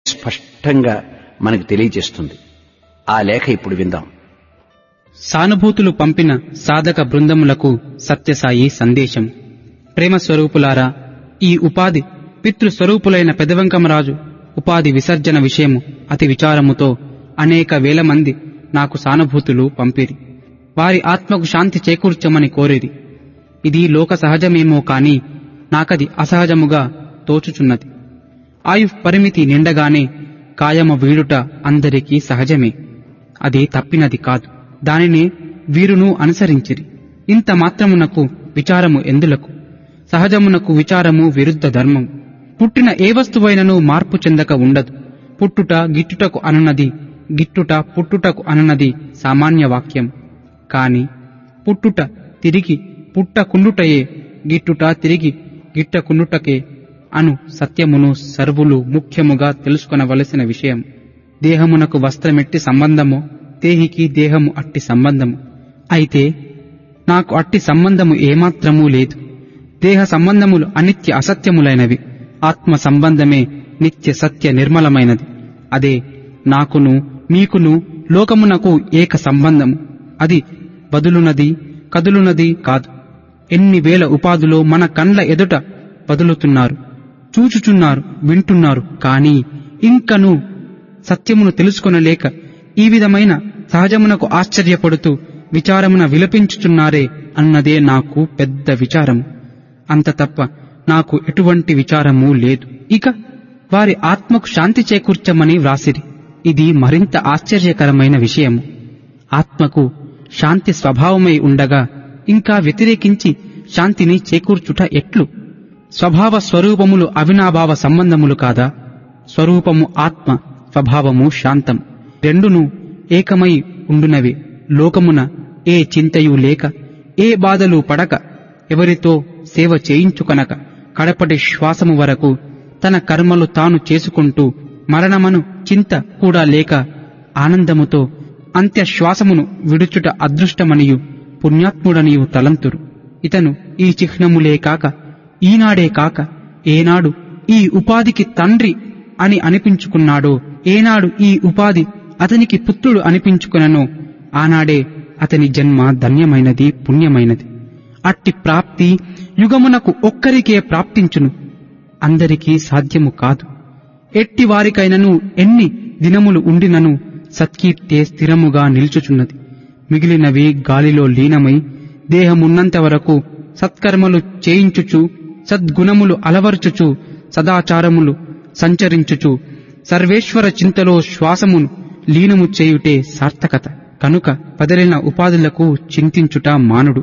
స్పష్టంగా మనకు తెలియజేస్తుంది ఆ లేఖ ఇప్పుడు విందాం సానుభూతులు పంపిన సాధక బృందములకు సత్యసాయి సందేశం ప్రేమ స్వరూపులారా ఈ ఉపాధి పితృస్వరూపులైన పెదవెంకమరాజు ఉపాధి విసర్జన విషయము అతి విచారముతో అనేక వేల మంది నాకు సానుభూతులు పంపిరి వారి ఆత్మకు శాంతి చేకూర్చమని కోరిరి ఇది లోక సహజమేమో కాని నాకది అసహజముగా తోచుచున్నది ఆయు పరిమితి నిండగానే కాయమ వీడుట అందరికీ సహజమే అది తప్పినది కాదు దానిని వీరును అనుసరించిరి ఇంత మాత్రమునకు విచారము ఎందులకు సహజమునకు విచారము విరుద్ధ ధర్మం పుట్టిన ఏ వస్తువైనను మార్పు చెందక ఉండదు పుట్టుట గిట్టుటకు అనున్నది గిట్టుట పుట్టుటకు అనున్నది సామాన్య వాక్యం కాని పుట్టుట తిరిగి పుట్టకుండుటయే గిట్టుట తిరిగి గిట్టకుండుటకే అను సత్యమును సర్వులు ముఖ్యముగా తెలుసుకొనవలసిన విషయం దేహమునకు వస్త్రమెట్టి సంబంధము దేహికి దేహము అట్టి సంబంధము అయితే నాకు అట్టి సంబంధము ఏమాత్రమూ లేదు దేహ సంబంధములు అనిత్య అసత్యములైనవి ఆత్మ సంబంధమే నిత్య సత్య నిర్మలమైనది అదే నాకును మీకును లోకమునకు ఏక సంబంధము అది బదులునది కదులునది కాదు ఎన్ని వేల ఉపాధులో మన కండ్ల ఎదుట బదులుతున్నారు చూచుచున్నారు వింటున్నారు కానీ ఇంకను సత్యమును తెలుసుకొనలేక ఈ విధమైన సహజమునకు ఆశ్చర్యపడుతూ విచారమున విలపించుచున్నారే అన్నదే నాకు పెద్ద విచారము అంత తప్ప నాకు ఎటువంటి విచారము లేదు ఇక వారి ఆత్మకు శాంతి చేకూర్చమని వ్రాసిరి ఇది మరింత ఆశ్చర్యకరమైన విషయము ఆత్మకు శాంతి స్వభావమై ఉండగా ఇంకా వ్యతిరేకించి శాంతిని చేకూర్చుట ఎట్లు స్వభావ స్వరూపములు అవినాభావ సంబంధములు కాదా స్వరూపము ఆత్మ స్వభావము శాంతం రెండును ఏకమై ఉండునవి లోకమున ఏ చింతయు లేక ఏ బాధలు పడక ఎవరితో సేవ చేయించుకొనక కడపటి శ్వాసము వరకు తన కర్మలు తాను చేసుకుంటూ మరణమను చింత కూడా లేక ఆనందముతో అంత్య శ్వాసమును విడుచుట అదృష్టమనియు పుణ్యాత్ముడనియు తలంతురు ఇతను ఈ చిహ్నములే కాక ఈనాడే కాక ఏనాడు ఈ ఉపాధికి తండ్రి అని అనిపించుకున్నాడో ఏనాడు ఈ ఉపాధి అతనికి పుత్రుడు అనిపించుకుననో ఆనాడే అతని జన్మ ధన్యమైనది పుణ్యమైనది అట్టి ప్రాప్తి యుగమునకు ఒక్కరికే ప్రాప్తించును అందరికీ సాధ్యము కాదు ఎట్టి వారికైనను ఎన్ని దినములు ఉండినను సత్కీర్తే స్థిరముగా నిల్చుచున్నది మిగిలినవి గాలిలో లీనమై దేహమున్నంత వరకు సత్కర్మలు చేయించుచు సద్గుణములు అలవర్చుచు సదాచారములు సంచరించుచు సర్వేశ్వర చింతలో శ్వాసమును లీనము చేయుటే సార్థకత కనుక వదిలిన ఉపాధులకు చింతించుట మానుడు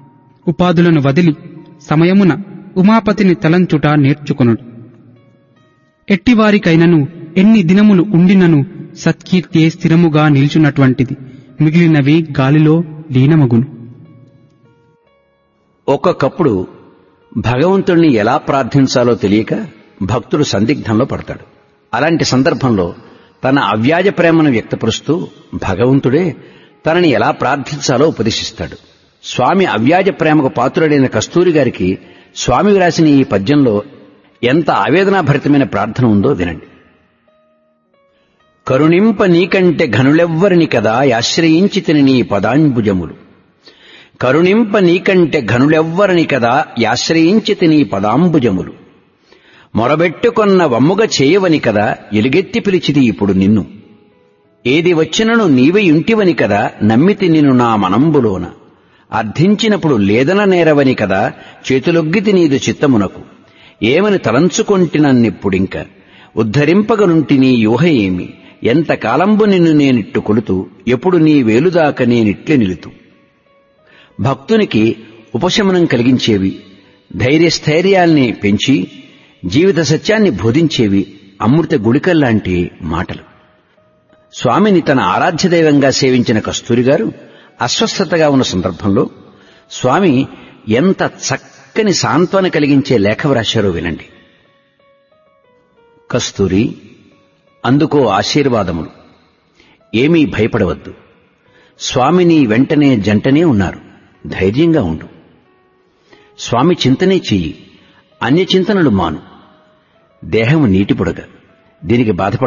ఉపాధులను వదిలి సమయమున ఉమాపతిని తలంచుట నేర్చుకొనుడు ఎట్టివారికైనను ఎన్ని దినములు ఉండినను సత్కీర్తే స్థిరముగా నిల్చున్నటువంటిది మిగిలినవి గాలిలో లీనమగును ఒక్కొక్కప్పుడు భగవంతుణ్ణి ఎలా ప్రార్థించాలో తెలియక భక్తుడు సందిగ్ధంలో పడతాడు అలాంటి సందర్భంలో తన అవ్యాజ ప్రేమను వ్యక్తపరుస్తూ భగవంతుడే తనని ఎలా ప్రార్థించాలో ఉపదేశిస్తాడు స్వామి అవ్యాజ ప్రేమకు పాత్రుడైన కస్తూరి గారికి స్వామి రాసిన ఈ పద్యంలో ఎంత ఆవేదనాభరితమైన ప్రార్థన ఉందో వినండి కరుణింప నీకంటే ఘనులెవ్వరిని కదా యాశ్రయించి తిని నీ పదాంబుజములు కరుణింప నీకంటే ఘనులెవ్వరిని కదా యాశ్రయించి తిని పదాంబుజములు మొరబెట్టుకొన్న వమ్ముగ చేయవని కదా ఎలుగెత్తి పిలిచిది ఇప్పుడు నిన్ను ఏది వచ్చినను నీవే ఇంటివని కదా నమ్మితి నిన్ను నా మనంబులోన అర్థించినప్పుడు లేదన నేరవని కదా చేతులొగ్గితి నీదు చిత్తమునకు ఏమని తలంచుకొంటినన్నిప్పుడింక ఉద్ధరింపగనుంటి నీ యూహ ఏమి ఎంత కాలంబు నిన్ను నేనిట్టు కొలుతూ ఎప్పుడు నీ వేలుదాక నేనిట్లే నిలుతూ భక్తునికి ఉపశమనం కలిగించేవి ధైర్యస్థైర్యాల్ని పెంచి జీవిత సత్యాన్ని బోధించేవి అమృత గుళికల్లాంటి మాటలు స్వామిని తన ఆరాధ్య దైవంగా సేవించిన కస్తూరి గారు అస్వస్థతగా ఉన్న సందర్భంలో స్వామి ఎంత చక్కని సాంత్వన కలిగించే లేఖ వ్రాశారో వినండి కస్తూరి అందుకో ఆశీర్వాదములు ఏమీ భయపడవద్దు స్వామిని వెంటనే జంటనే ఉన్నారు ధైర్యంగా ఉండు స్వామి చింతనే చెయ్యి అన్య చింతనలు మాను దేహం నీటి బుడగ దీనికి బాధపడ